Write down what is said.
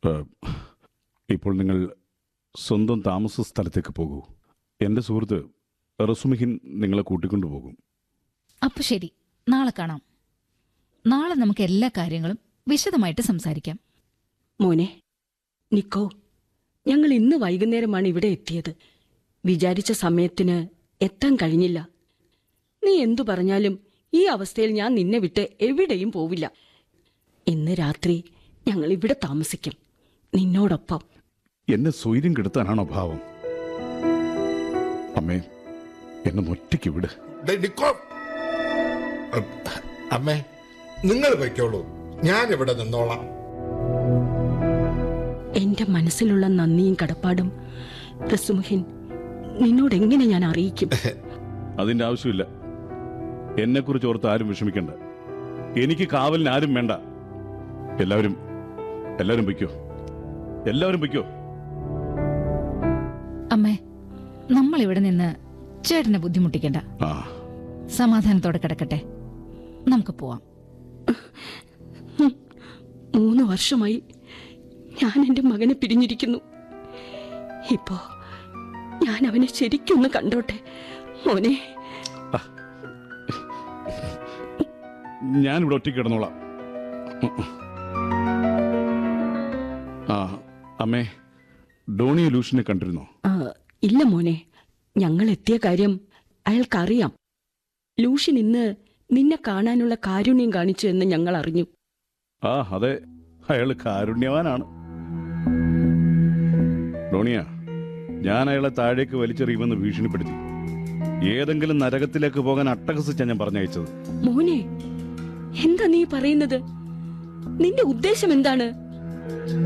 ഏഹ്, ഇപ്പോൾ നിങ്ങൾ സ്വന്തം താമസ സ്ഥലത്തേക്ക് പോകൂ എൻ്റെ സുഹൃത്ത് റസുമിഹിൻ നിങ്ങളെ കൂട്ടിക്കൊണ്ടുപോകും അപ്പൊ ശരി നാളെ കാണാം നാളെ നമുക്ക് എല്ലാ കാര്യങ്ങളും വിശദമായിട്ട് സംസാരിക്കാം മോനെ നിക്കോ ഞങ്ങൾ ഇന്ന് വൈകുന്നേരമാണ് ഇവിടെ എത്തിയത് വിചാരിച്ച സമയത്തിന് എത്താൻ കഴിഞ്ഞില്ല നീ എന്തു പറഞ്ഞാലും ഈ അവസ്ഥയിൽ ഞാൻ നിന്നെ വിട്ട് എവിടെയും പോവില്ല ഇന്ന് രാത്രി ഞങ്ങൾ ഇവിടെ താമസിക്കും നിന്നോടൊപ്പം എന്നെ സ്വൈര്യം കെടുത്താനാണോ ഭാവം അമ്മേ എന്നെ ഒറ്റയ്ക്ക് വിട് ദേ, നിക്കോ അ, അമ്മേ നിങ്ങൾ വയ്ക്കോളൂ ഞാൻ ഇവിടെ നിന്നോളാം എന്റെ മനസ്സിലുള്ള നന്ദിയും കടപ്പാടും റസുമുഹിൻ നിന്നോട് എങ്ങനെ ഞാൻ അറിയിക്കും അതിന്റെ ആവശ്യമില്ല എന്നെക്കുറിച്ച് ഓർത്ത് ആരും വിഷമിക്കണ്ട എനിക്ക് കാവലിന് ആരും വേണ്ട എല്ലാവരും എല്ലാവരും പൊയ്ക്കോ എല്ലാവരും പൊയ്ക്കോ അമ്മേ നമ്മൾ ഇവിടെ നിന്ന് ചേട്ടനെ ബുദ്ധിമുട്ടിക്കണ്ട ആ സമാധാനത്തോടെ കിടക്കട്ടെ നമുക്ക് പോവാം മൂന്ന് വർഷമായി ഞാൻ എൻ്റെ മകനെ പിരിഞ്ഞിരിക്കുന്നു ഇപ്പോ ഞാൻ അവനെ ശരിക്കൊന്ന് കണ്ടോട്ടെ മോനെ ഞാനിവിടെ ഒറ്റയ്ക്ക് കിടന്നോളാം ആ അമ്മേ ഡോണി ലൂഷിനെ കണ്ടിരുന്നോ ആ, ഇല്ല മോനെ ഞങ്ങൾ എത്തിയ കാര്യം അയാൾക്കറിയാം ലൂഷ്യൻ ഇന്ന് നിന്നെ കാണാനുള്ള കാരുണ്യം കാണിച്ചു എന്ന് ഞങ്ങൾ അറിഞ്ഞു ആ അതെ അയാൾ കാരുണ്യവാനാണ് ഡോണിയ ഞാൻ അയാളെ താഴേക്ക് വലിച്ചെറിയുമെന്ന് ഭീഷണിപ്പെടുത്തി ഏതെങ്കിലും നരകത്തിലേക്ക് പോകാൻ അട്ടഹസിച്ചാ ഞാൻ പറഞ്ഞയച്ചത് മോനെ എന്താ നീ പറയുന്നത് നിന്റെ ഉദ്ദേശം എന്താണ്